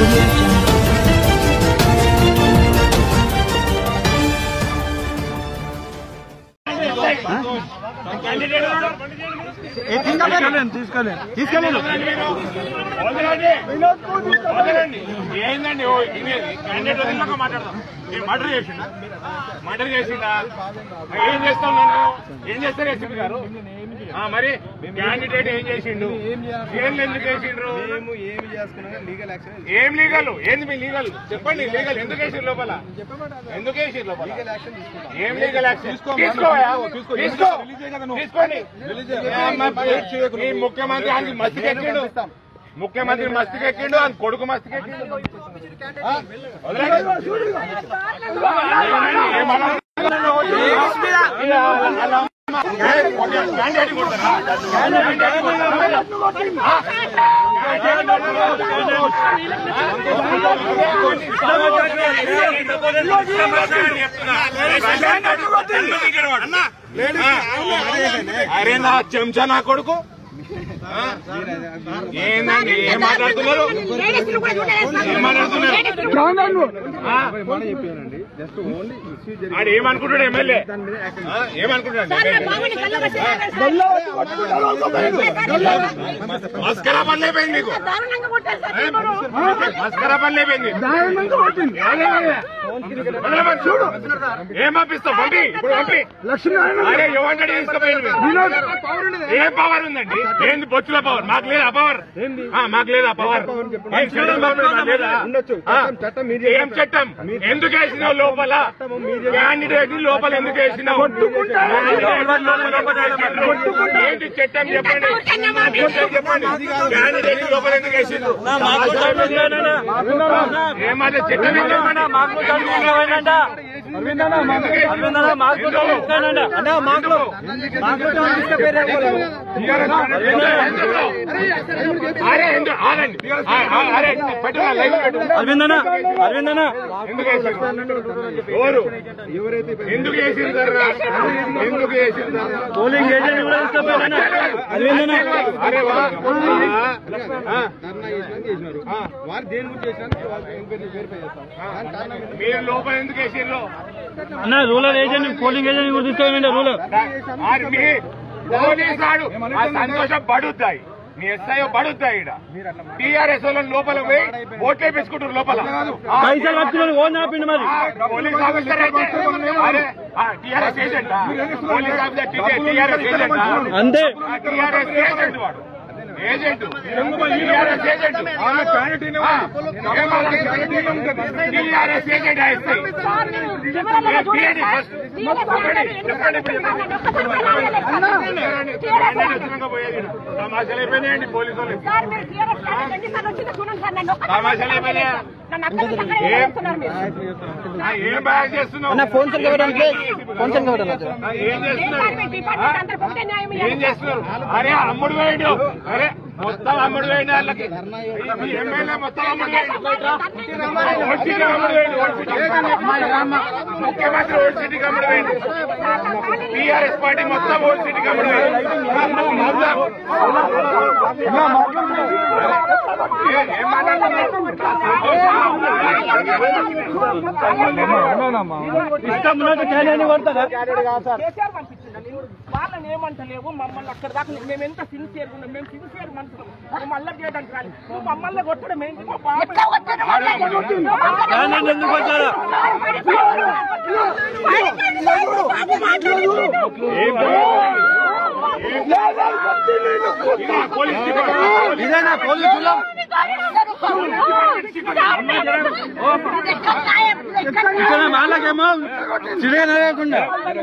audio jungle. తీసుకెళ్ళండి తీసుకెళ్ళండి తీసుకెళ్ళండి వదలండి. ఏందండి ఓ ఇది క్యాండిడేట్ వదిలినాక మాట్లాడదాం నేను మర్డర్ చేసిండా మర్డర్ చేసిండా ఏం చేస్తాం నన్ను ఏం చేస్తారు ఎస్పీ గారు ఆ, మరి క్యాండిడేట్ ఏం చేసిండు ఏం ఎందుకు చేసిండ్రు మేము ఏమి చేసుకున్నా లీగల్ యాక్షన్ ఏం లీగల్ ఏంది మీ లీగల్ చెప్పండి లీగల్ ఎందుకు వేసారు లోపల ఎందుకు వేసారు లోపల లీగల్ యాక్షన్ తీసుకుంటాం ఏం లీగల్ యాక్షన్ తీసుకోవా? తీసుకో తీసుకోండి ఈ ముఖ్యమంత్రి ఆయనకి మస్తికి ఎక్కిండు ముఖ్యమంత్రి మస్తికి ఎక్కిండు ఆయన కొడుకు మస్తికి ఎక్కిండు ఆ? వదలండి. ఏమన్నా? ఇలా అలా ఏ, కొట్టే- క్యాండిడేట్ కొడతారా? క్యాండిడేట్ కొడతారా? ఆ? అరే నా చెంచా నా కొడుకు ఆ? ఏందండి ఏం మాట్లాడుతున్నారు ఏం మాట్లాడుతున్నారు ఆ? మాట చెప్పానండి జస్ట్ ఓన్లీ ఇష్యూ జరిగి ఆడు ఏమనుకుంటాడు ఎమ్మెల్యే దాని మీద యాక్షన్ ఆ? ఏమనుకుంటాడు మస్కరా పని అయిపోయింది మీకు మస్కరా పని అయిపోయింది వదలమని చూడు ఏం పంపిస్తావు పంపి ఇప్పుడు పంపి అరే ఏమంటాడు తీసుకుపోయింది ఏం పవర్ ఉందండి ఏంది బొచ్చుల పవర్ మాకు లేదా పవర్ మాకు లేదా పవర్ ఏం చట్టం మాకు లేదా? ఉండొచ్చు. ఆ? చట్టం- చట్టం మీరు ఏం చట్టం ఎందుకు వేసినావు లోపల క్యాండిడేట్ లోపల ఎందుకు వేసినావు ఏంటి చట్టం చెప్పండి చట్టం చెప్పండి క్యాండిడేట్ లోపల ఎందుకు వేసిండ్రు ఏమాట చట్టం ఏం చెప్పండి? అరే ఎందుకు ఆగండి ఆ, ఆ, అరే పెట్టున్నా లైవ్ పెట్టు అరవిందనా అరవిందనా ఎందుకు వేసిండ్రు? ఎవరు ఎవరైతే ఎందుకు వేసిందర్రా ఎందుకు వేసిందర్రా పోలింగ్ ఏజెంట్ కూడా తీసుకుపోయాడన్నా అరవిందనా అరే వా ఆ, ధర్నా చేసినాక చేసినారు వారు దేని గురించి చేసినారు వాళ్ళు ఎంక్వైరీ వెరిఫై చేస్తాం దాని కారణం ఏంటి? మీరు లోపల ఎందుకు వేసిండ్రు అన్న రూరల్ ఏజెంట్ పోలింగ్ ఏజెంట్ కూడా తీసుకుపోయాడు రూరల్ మరి మీ పోలీసాడు ఆ సంతోషం పడుద్దాయి మీ ఎస్ఐ పడుద్దాయి ఈడ టీఆర్ఎస్ వాళ్ళని లోపల పోయి ఓట్లు వేపించుకుంటారు లోపల ఆ, పైసలు కట్టుకుని ఓన్ ఆపిండి మరి ఆ, పోలీస్ ఆఫీసర్ అయితే అరే టీఆర్ఎస్ ఏజెంటా పోలీస్ ఆఫీసర్ టీఆర్ఎస్ ఏజెంటా అంతే టీఆర్ఎస్ ఏజెంట్ వాడు agent TRS agent TRS agent SI తమాషాలు అయిపోయినాయండి పోలీసు వాళ్ళు తమాషాలు అయిపోయినాయా ఆ, ఏం బాగా చేస్తున్నావు ఫోన్ సెల్ కావడానికి ఫోన్ సెల్ కావడానికి ఆ, ఏం చేస్తున్నారు ఏం చేస్తున్నారు అరే అమ్ముడు వేయండి అరే మొత్తం అమ్ముడు వేయండి వాళ్ళకి ఈ ఎమ్మెల్యే మొత్తం అమ్ముడు వేయండి ఓల్డ్ సిటీకి అమ్ముడు వేయండి ఓల్డ్ సిటీకి. ముఖ్యమంత్రి ఓల్డ్ సిటీకి అమ్ముడు వేయండి టీఆర్ఎస్ పార్టీ మొత్తం ఓల్డ్ సిటీకి అమ్ముడు వేయండి మొత్తం. ఏ- ఏం మాట్లాడుతున్నారు ఇష్టం ఉన్నట్టు క్యాండిడేట్ కొడతారా కేసీఆర్ పంపించిందండి వాళ్ళని ఏమంటలేవు మమ్మల్ని అక్కడ దాకా మేము ఎంత సిన్సియర్ ఉన్నాం మేము సిన్సియర్ మనుషులు మేము మళ్ళీ చేయడానికి రాలి నువ్వు మమ్మల్ని కొట్టడం ఏంటి మా బాబు క్యాండిడేట్ ఎందుకు వచ్చారా ఇది పోలీస్ డిపార్ట్మెంట్. ఇదేనా పోలీసులు ఇక్కడ వాళ్ళకేమో చిరగనకుండా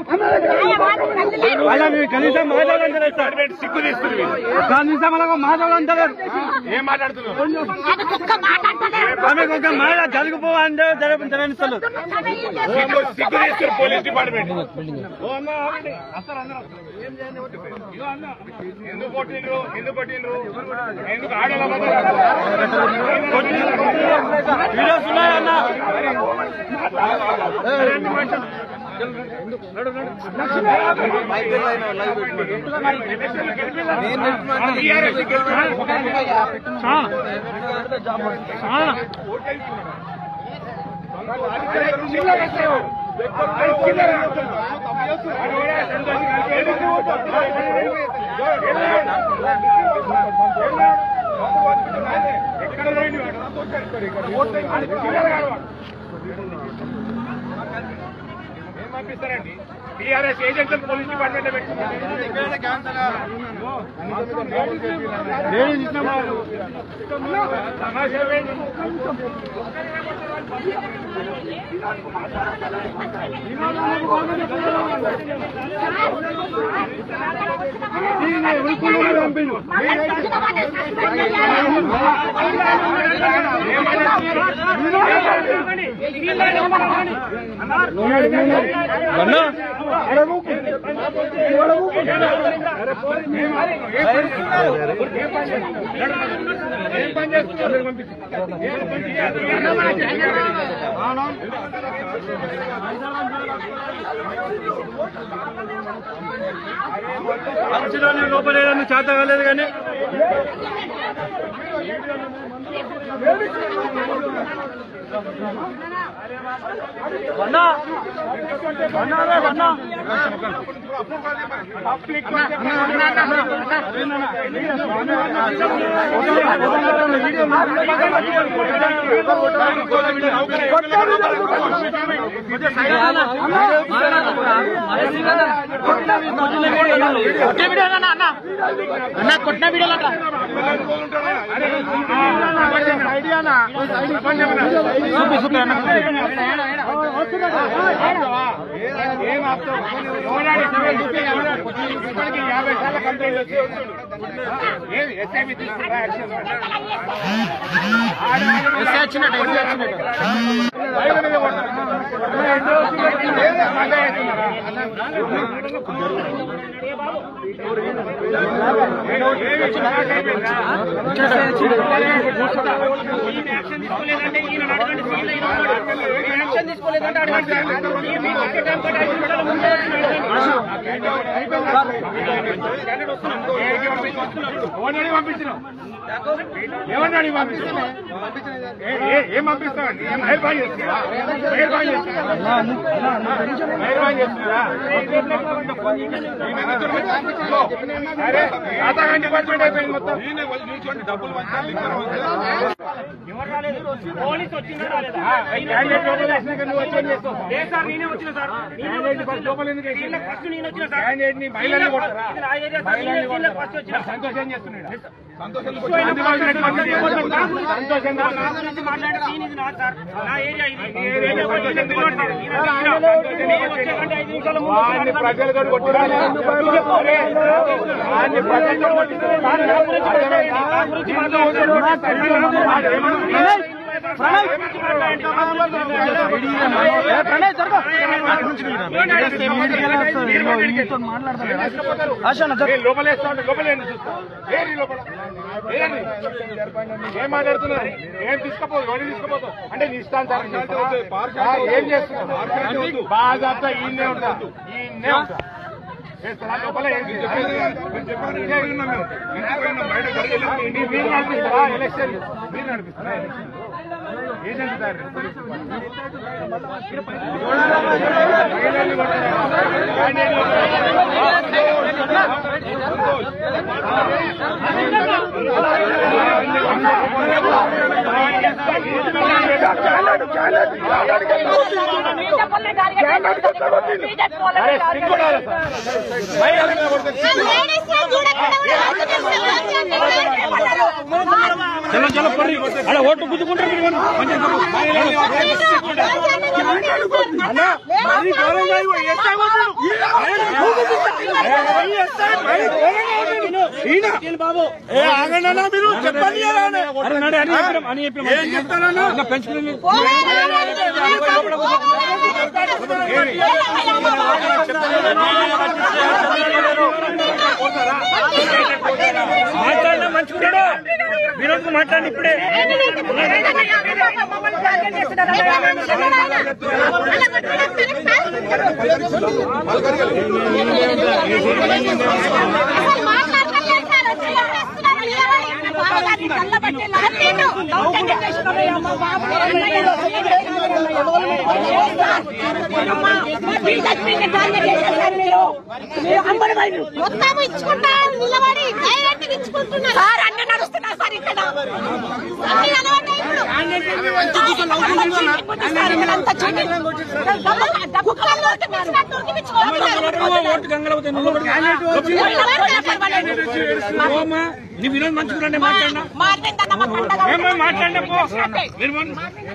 వాళ్ళ మీరు కనీసం మాట్లాడాలంటారు సార్ గవర్నమెంట్ సిగ్గు తీస్తుంది వీళ్ళు. కనీసం వాళ్ళకు మాట్లాడాలంటారు ఏం మాట్లాడుతున్నారు ఆమెకు ఒక మాట జరుగుపోవాలంటే జరగ జరగనిస్తారు సిగ్గు సిగ్గు తీస్తారు పోలీస్ డిపార్ట్మెంట్ ఓ అన్న, ఆగండి. వస్తారు అందరూ వస్తారు. ఇదిగో అన్న, ఎందుకు కొట్టిండ్రు ఎందుకు కొట్టిండ్రు ఎందుకు ఆడల వీడియోస్ ఉన్నాయన్న ఏం పంపిస్తారండి టీఆర్ఎస్ ఏజెంట్లను పోలీస్ డిపార్ట్మెంట్ లో ఏం పని చేస్తున్నారు ఏం పని పంచడానికి లోపల ఏదన్నా చేత కాలేదు కానీ ఏం ఆపుతావు? పోరాడి ఇప్పటికీ యాభై సార్లు కంప్లైంట్ వచ్చి ఏం ఎస్ఐబి తీసుకురా యాక్షన్ బయట మీద యాక్షన్ తీసుకోలేదంటే ఈయన అడగండి సీల్ అయిన వాడు. ఈయన యాక్షన్ తీసుకోలేదంటే అడగండి ఈ మీ ఒక్క టైం కూడా ఐదు నిమిషాల ముందే ఎవరిని పంపించినావు ఎవరిని పంపించినావు ఏ- ఏ- ఏం పంపిస్తావండి ఏం హైర్బాన్ చేస్తున్నారా హైర్బాన్ చేస్తున్నారా హైర్బాన్ చేస్తున్నారా అరే యాతాగాని డిపార్ట్మెంట్ అయిపోయింది మొత్తం ఎవరు రాలేదు పోలీస్ వచ్చిందా రాలేదా క్యాండిడేట్ లోపల వేసినాక నువ్వు వచ్చి ఏం చేస్తావు లేదు సార్ నేనే వచ్చిన సార్ నేనే క్యాండిడేట్ వచ్చిన. లోపల ఎందుకు వేసినావు? దీనిలో ఫస్ట్ నేను వచ్చిన సార్ క్యాండిడేట్ ని మహిళల్ని కొడతారా ఇది నా ఏరియా సార్. మహిళల్ని దీనిలో కొడతారా? ఫస్ట్ వచ్చిన సంతోషం చేస్తున్నాడు సంతోషం నా గురించి మాట్లాడే సీన్ ఇది నాది సార్ నా ఏరియా ఇది నేను వచ్చిన పిల్లోడు సార్. ఈయన పిల్లోడు. నేను వచ్చేకంటే ఐదు నిమిషాల ముందు వాడిని ప్రజలతో కొట్టిరాలి వాడిని ప్రజలతో కొట్టిరాలి సార్, నా గురించి మాట్లాడండి. నా గురించి మాట్లాడండి. లోపలేస్తాడు లోపలేండి చూస్తా ఏరి లోపల ఏరి ఏం మాట్లాడుతున్నారు ఏం తీసుకపోదు ఎవరిని తీసుకుపోతావు అంటే నీ ఇష్టానుసారం చేస్తావా? ఆ, ఏం చేస్తున్నావు బాగా ఈయనే ఉంటా ఈయనే ఉంటా చేస్తారా? లోపల ఏం మీరు మీరు నడిపిస్తారా ఎలక్షన్ మీరు నడిపిస్తారా ఎలక్షన్ ఏజెంట్ దారి అరే సిగ్గుడాలి సార్ మహిళలు చలో చలో పర్రి అలా ఓట్లు గుద్దుకుంటారు మీరు కానీ. అరే నడు అని చెప్పినాం అని చెప్పినాం ఇంకా పెంచుకుని మాట్లాడినా మంచిగున్నాడు వినోద్ మాట్లాడి ఇప్పుడే మమ్మల్ని టార్గెట్ చేస్తున్నారు. మొత్తం ఇచ్చుకుంటా నిలబడి డైరెక్ట్ ఇచ్చుకుంటున్నారు సార్ అన్ని నడుస్తున్నా సార్ ఇక్కడ అన్ని అలవాటే ఇప్పుడు. సార్ ఇక్కడ అంతా చూడండి. కుక్కలను ఉరికిపించినట్టు ఉరికిపించుకోవాలి. ఓటు గంగలవుతాయి నువ్వు కూడా ఎవరైనా పర్వాలేదు. పోమ్మా. నీ వినోద్ మంచిగున్నాడే మాట్లాడినా మారిందన్న మా పండగ ఏమ్మా మాట్లాడినా పో మీరు పోండి.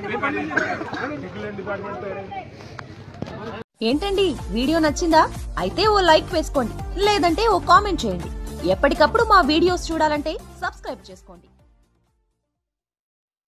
ఏంటండి వీడియో నచ్చిందా అయితే ఓ లైక్ వేసుకోండి లేదంటే ఓ కామెంట్ చేయండి ఎప్పటికప్పుడు మా వీడియోస్ చూడాలంటే సబ్స్క్రైబ్ చేసుకోండి